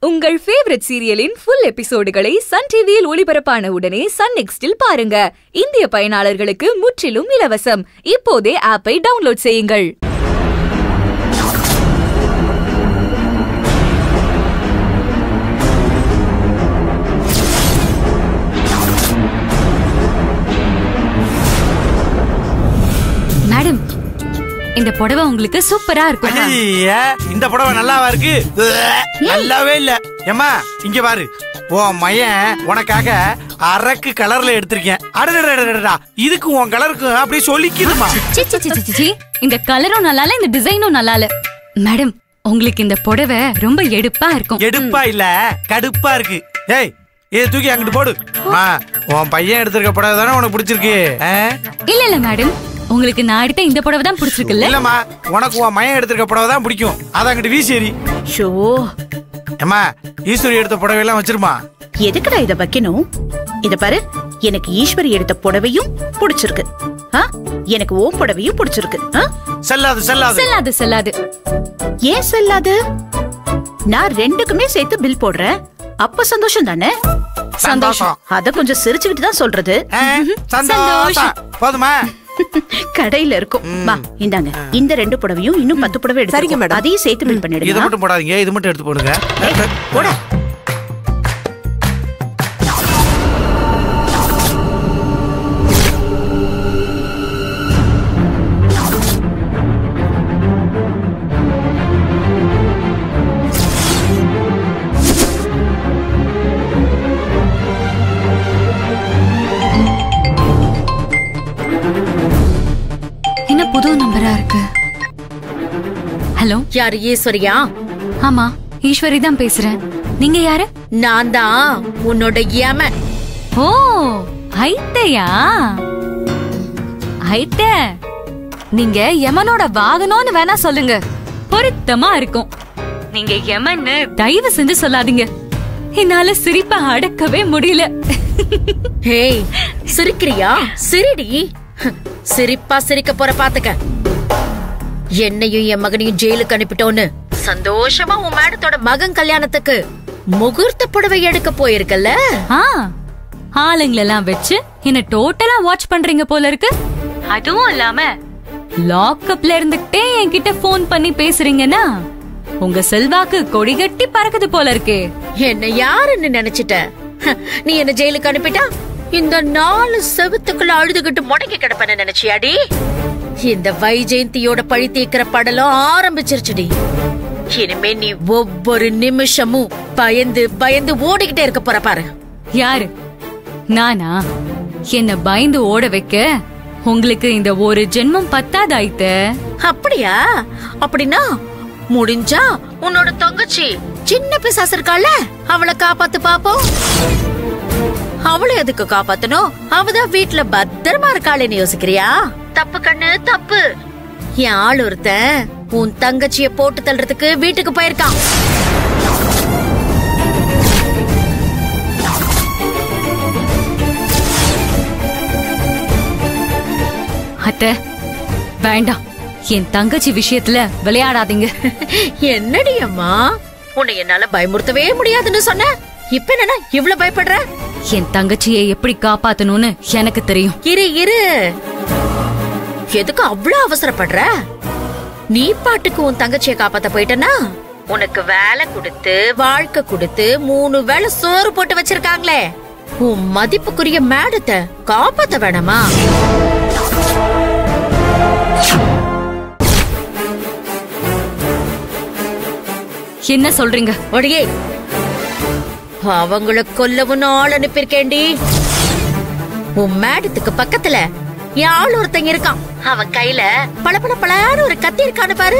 உங்கள் ஃபேவரட் சீரியலின் ஃபுல் எபிசோடுகளை சன் டிவியில் ஒளிபரப்பான உடனே சன் நெக்ஸ்டில் பாருங்க இந்திய பயனாளர்களுக்கு முற்றிலும் இலவசம் இப்போதே ஆப்பை டவுன்லோட் செய்யுங்கள் மேடம் இந்த புடவை உங்களுக்கு சூப்பரா இருக்கும் ஐயே, இந்த புடவை நல்லாவா இருக்கு நல்லாவே இல்ல ஏம்மா இங்க பாரு உன் மயன் உனக்காக அரக்கு கலர்ல எடுத்திருக்கேன் அடடடடடடா இதுக்கு உன் கலருக்கும் அப்படியே சொல்லிக்குதுமா சி, சி, சி, சி, சி, சி. இந்த கலரும் நல்லா இல்ல இந்த டிசைனும் நல்லா இல்ல மேடம் உங்களுக்கு இந்த புடவை ரொம்ப எடுப்பா இருக்கும் எடுப்பா இல்ல கடுப்பா இருக்கு ஏய் இதை தூக்கி அங்கிட்டு போடு அம்மா, உன் பையன் எடுத்திருக்க புடவை தானே உனக்கு பிடிச்சிருக்கு ஆ? இல்ல இல்ல மேடம் உங்களுக்கு நான் எடுத்த இந்த புடவை தான் பிடிச்சிருக்குல்ல இல்லம்மா உனக்கு உன் மயன் எடுத்திருக்க புடவை தான் பிடிக்கும் அதை அங்கிட்டு வீசேரி ஷோ ஏம்மா ஈஸ்வரி எடுத்த புடவை எல்லாம் வச்சிருமா எதுக்குடா இத வைக்கணும் இத பாரு எனக்கு ஈஸ்வரி எடுத்த புடவையும் பிடிச்சிருக்கு ஆ? எனக்கு ஓம் புடவையும் பிடிச்சிருக்கு ஆ? செல்லாது செல்லாது செல்லாது செல்லாது ஏன் செல்லாது நான் ரெண்டுக்குமே சேர்த்து பில் போடுறேன் அப்ப சந்தோஷம் தானே சந்தோஷம் அத கொஞ்சம் சிரிச்சுக்கிட்டு தான் சொல்றது ஆ, சந்தோஷம் போதுமா கடையில இருக்கும் வா இந்தாங்க இந்த ரெண்டு புடவையும் இன்னும் பத்து புடவை எடுத்து அதையும் சேர்த்து பில் இதை பண்ணிடுங்க மட்டும் போடாதீங்க இது மட்டும் எடுத்து போடுங்க போடா என்ன புது நம்பரா இருக்கு ஹலோ யாரு ஈஸ்வரியா ஆமா ஈஸ்வரி தான் பேசுறேன் நீங்க யாரு நான் தான் உன்னோட யம ஓ ஐத்தையா ஐத்த நீங்க யமனோட வாகனம்னு வேணா சொல்லுங்க பொருத்தமா இருக்கும் நீங்க யமன்னு தயவு செஞ்சு சொல்லாதீங்க என்னால சிரிப்ப அடக்கவே முடியல ஹேய் சிரிக்கிறியா சிரிடி சிரிப்பா சிரிக்க போற பாத்துக்க என்னையும் என் மகனையும் ஜெயிலுக்கு அனுப்பிட்டோன்னு சந்தோஷமா உன் மேடத்தோட மகன் கல்யாணத்துக்கு முகூர்த்த புடவை எடுக்க போயிருக்கல்ல ஆ ஆளுங்களெல்லாம் வச்சு என்ன டோட்டலா வாட்ச் பண்றீங்க போல இருக்கு அதுவும் இல்லாம லாக்அப்ல இருந்துகிட்டே என்கிட்ட ஃபோன் பண்ணி பேசுறீங்கன்னா உங்க செல்வாக்கு கொடிகட்டி பறக்குது போல இருக்கே என்ன யாருன்னு நினைச்சிட்ட ஹ, நீ என்ன ஜெயிலுக்கு அனுப்பிட்டா இந்த நாலு செவுத்துக்குள்ள அழுதுகிட்டு முடங்கி கிடப்பேன்னு நினைச்சியாடி இந்த வைஜெயந்தியோட பழி தீக்கிற படலம் ஆரம்பிச்சிருச்சுடி இனிமே நீ ஒவ்வொரு நிமிஷமும் பயந்து பயந்து ஓடிக்கிட்டே இருக்க போற பாரு யாரு நானா என்ன பயந்து ஓட வைக்க உங்களுக்கு இந்த ஒரு ஜென்மம் பத்தாது ஆயித்த அப்படியா அப்படின்னா முடிஞ்சா உன்னோட தங்கச்சி சின்ன பிசாசு இருக்கால அவளை காப்பாத்து பாப்போம் அவளை எதுக்கு காப்பாத்தணும் அவதான் வீட்ல பத்திரமா இருக்காளேன்னு யோசிக்கிறியா தப்பு கண்ணு தப்பு என் ஆள் ஒருத்தன் உன் தங்கச்சிய போட்டு தள்ளுறதுக்கு வீட்டுக்கு போயிருக்கான் அத்த வேண்டாம் என் தங்கச்சி விஷயத்துல விளையாடாதீங்க என்னடி அம்மா உன்னை என்னால பயமுறுத்தவே முடியாதுன்னு சொன்ன இப்ப என்னன்னா இவ்ளோ பயப்படுற என் தங்கச்சியை எப்படி காப்பாத்தணும்னு எனக்கு தெரியும் இரு இரு எதுக்கு அவ்வளவு அவசரப்படுற நீ பாட்டுக்கு உன் தங்கச்சியை காப்பாத்த போயிட்டனா உனக்கு வேலை கொடுத்து வாழ்க்கை கொடுத்து மூணு வேளை சோறு போட்டு வச்சிருக்காங்களே உன் மதிப்புக்குரிய மேடத்தை காப்பாத்த வேணாமா என்ன சொல்றீங்க ஒடியே அவங்கள கொல்லவும் ஆள் அனுப்பியிருக்கேன்டி உன் மேடத்துக்கு பக்கத்துல என் ஆள் ஒருத்தங்க இருக்கான் அவன் கையில பள பள பளன்னு ஒரு கத்தி இருக்கான்னு பாரு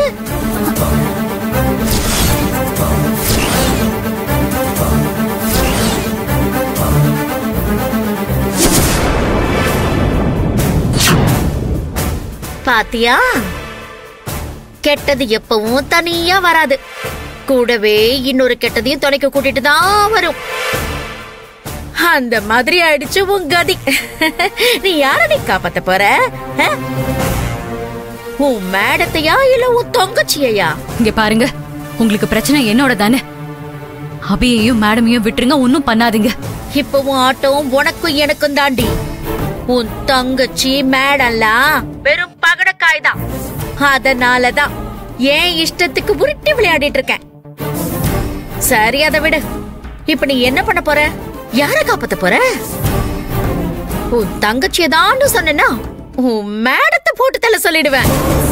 பாத்தியா கெட்டது எப்பவும் தனியா வராது கூடவே இன்னொரு கெட்டதையும் துணைக்க கூட்டிட்டு தான் வரும் அந்த மாதிரி ஆயிடுச்சு உன் கதி நீ யாரடி காப்பாத்த போற ஆ? உன் மேடத்தையா இல்ல உன் தொங்கச்சியையா இங்க பாருங்க உங்களுக்கு பிரச்சனை என்னோட தானே அபியையும் மேடமையும் விட்டுருங்க ஒன்னும் பண்ணாதீங்க இப்பவும் ஆட்டம் உனக்கும் எனக்கும் தாண்டி உன் தங்கச்சி மேடெல்லாம் வெறும் பகடக்காய் தான் அதனாலதான் ஏன் இஷ்டத்துக்கு உருட்டி விளையாடிட்டு இருக்கேன் சரி அதை விடு இப்ப நீ என்ன பண்ண போற யார காப்பாத்த போற உன் தங்கச்சியை தான் சொன்னா உன் மேடத்தை போட்டு தள்ள சொல்லிடுவேன்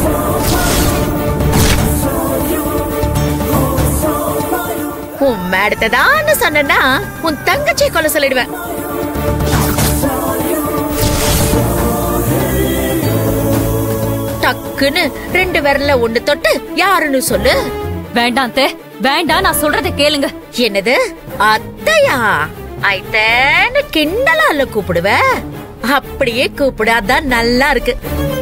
உன் மேடத்தை தான் சொன்னா உன் தங்கச்சியை கொல்ல சொல்லிடுவேன் டக்குன்னு ரெண்டு விரல்ல ஒண்ணு தொட்டு யாருன்னு சொல்லு வேண்டாம் தே வேண்டாம் நான் சொல்றத கேளுங்க என்னது அத்தையா ஐத்தேன்னு கிண்டலால கூப்பிடுவ அப்படியே கூப்பிடு அதான் நல்லா இருக்கு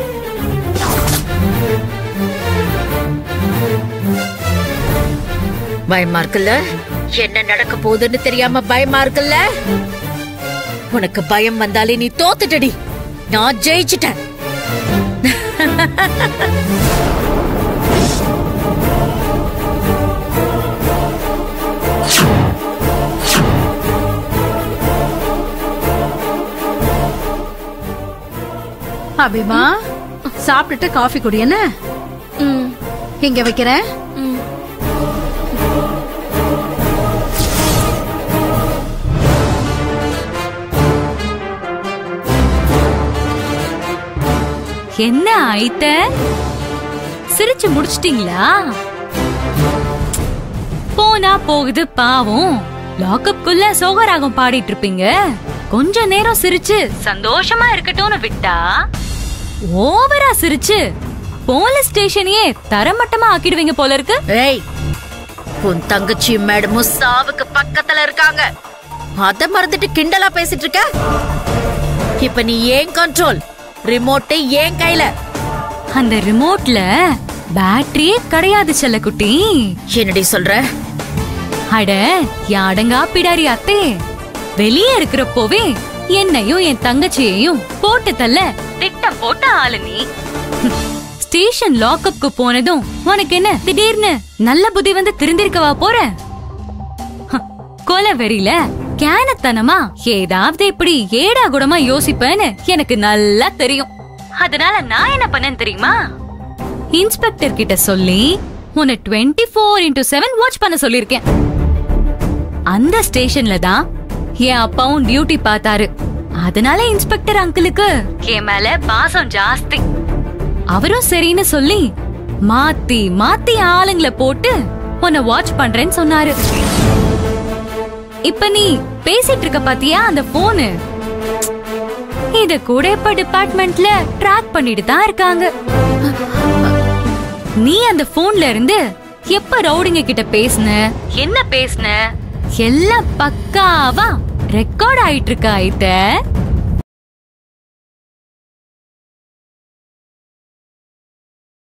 பயமா இருக்குல்ல என்ன நடக்க போகுதுன்னு தெரியாம பயமா இருக்குல்ல உனக்கு பயம் வந்தாலே நீ தோத்துட்டடி நான் ஜெயிச்சிட்டேன் அபிமா சாப்பிட்டுட்டு காஃபி குடி என்ன இங்க வைக்கிறேன் என்ன ஐத்த சிரிச்சு முடிச்சிட்டீங்களா போனா போகுது பாவம் லாக்கப்குள்ள சோகராகம் பாடிட்டு இருப்பீங்க கொஞ்ச நேரம் சிரிச்சு சந்தோஷமா இருக்கட்டும்னு விட்டா ஓவரா சிரிச்சு போலீஸ் ஸ்டேஷனையே தரமட்டமா ஆக்கிடுவீங்க போல இருக்கு ஏய் உன் தங்கச்சி மேடமும் சாவுக்கு பக்கத்துல இருக்காங்க அத மறந்துட்டு கிண்டலா பேசிட்டு இருக்க இப்ப நீ ஏன் கண்ட்ரோல் ரிமோட் ஏன் கையில அந்த ரிமோட்ல பேட்டரியே கிடையாது செல்லக்குட்டி என்னடி சொல்ற அட யாடங்கா பிடாரி அத்தே வெளியே இருக்கிறப்போவே என்னையும் என் தங்கச்சியையும் போட்டு தள்ள திட்டம் போட்ட ஆளு நீ ஸ்டேஷன் லாக்அப்க்கு போனதும் உனக்கு என்ன திடீர்னு நல்ல புத்தி வந்து திருந்திருக்கவா போற ஹ, கொலை வெறியில கேனத்தனமா ஏதாவது இப்படி ஏடா கூடமா யோசிப்பேன்னு எனக்கு நல்லா தெரியும் அதனால நான் என்ன பண்ணேன் தெரியுமா இன்ஸ்பெக்டர் கிட்ட சொல்லி உன்னை twenty four into seven watch பண்ண சொல்லிருக்கேன் அந்த ஸ்டேஷன்ல தான் என் அப்பாவும் டியூட்டி பார்த்தாரு அதனால இன்ஸ்பெக்டர் அங்கிளுக்கு என் மேல பாசம் ஜாஸ்தி அவரும் சரின்னு சொல்லி மாத்தி மாத்தி ஆளுங்களை போட்டு உன்னை வாட்ச் பண்றேன்னு சொன்னாரு இப்ப நீ பேசிட்டு இருக்க பாத்தியா அந்த போனு இத கூட இப்ப டிபார்ட்மெண்ட்ல ட்ராக் பண்ணிட்டு தான் இருக்காங்க நீ அந்த போன்ல இருந்து எப்ப ரவுடிங்க கிட்ட பேசுன என்ன பேசுன எல்லாம் பக்காவா ரெக்கார்ட் ஆயிட்டு இருக்கா ஐத்த